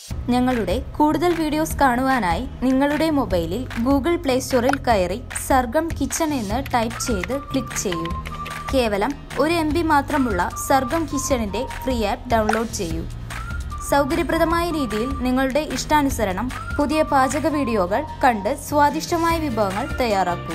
ഞങ്ങളുടെ കൂടുതൽ വീഡിയോസ് കാണുവാനായി നിങ്ങളുടെ മൊബൈലിൽ ഗൂഗിൾ പ്ലേ സ്റ്റോറിൽ കയറി സർഗം കിച്ചൺ എന്ന് ടൈപ്പ് ചെയ്ത് ക്ലിക്ക് ചെയ്യൂ കേവലം ഒരു എം ബി മാത്രമുള്ള സർഗം കിച്ചണിൻ്റെ ഫ്രീ ആപ്പ് ഡൗൺലോഡ് ചെയ്യൂ സൗകര്യപ്രദമായ രീതിയിൽ നിങ്ങളുടെ ഇഷ്ടാനുസരണം പുതിയ പാചക വീഡിയോകൾ കണ്ട് സ്വാദിഷ്ടമായ വിഭവങ്ങൾ തയ്യാറാക്കൂ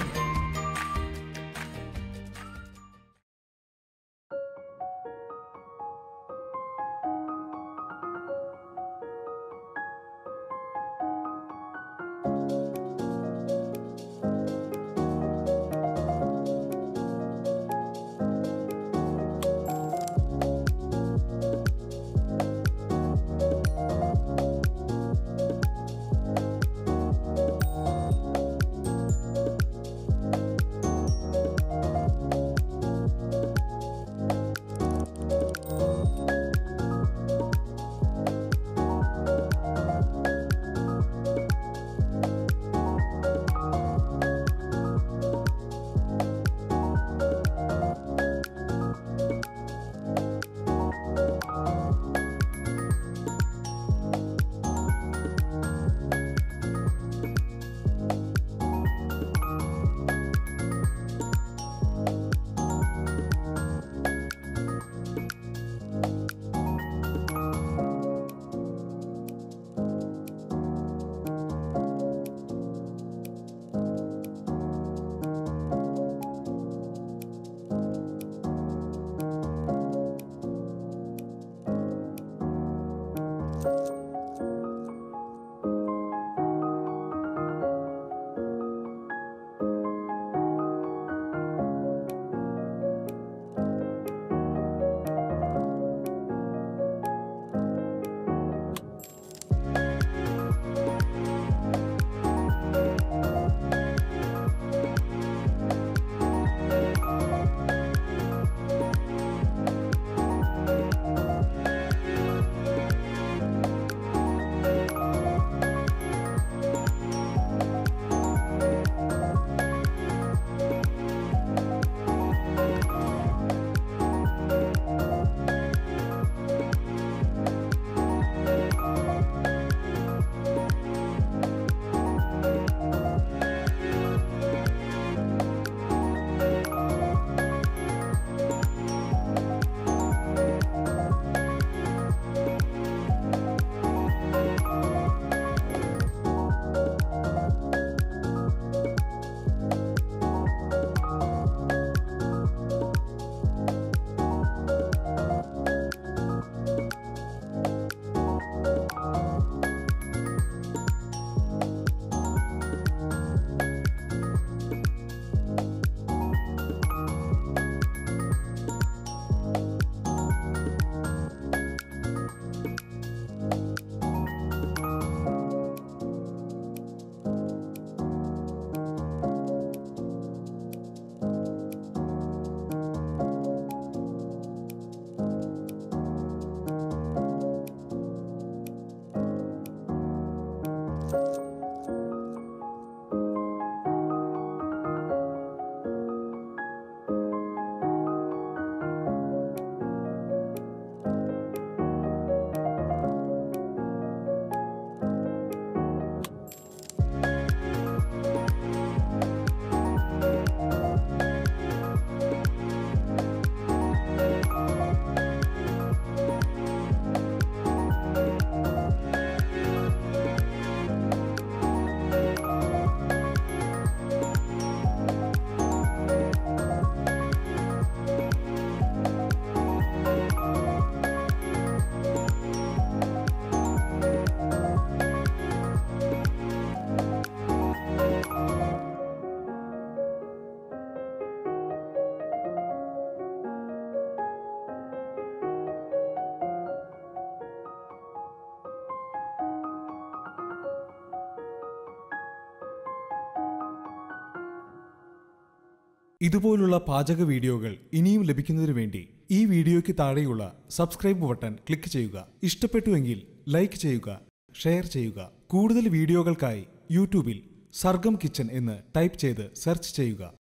ഇതുപോലുള്ള പാചക വീഡിയോകൾ ഇനിയും ലഭിക്കുന്നതിനു വേണ്ടി ഈ വീഡിയോയ്ക്ക് താഴെയുള്ള സബ്സ്ക്രൈബ് ബട്ടൺ ക്ലിക്ക് ചെയ്യുക ഇഷ്ടപ്പെട്ടുവെങ്കിൽ ലൈക്ക് ചെയ്യുക ഷെയർ ചെയ്യുക കൂടുതൽ വീഡിയോകൾക്കായി യൂട്യൂബിൽ സർഗം കിച്ചൺ എന്ന് ടൈപ്പ് ചെയ്ത് സെർച്ച് ചെയ്യുക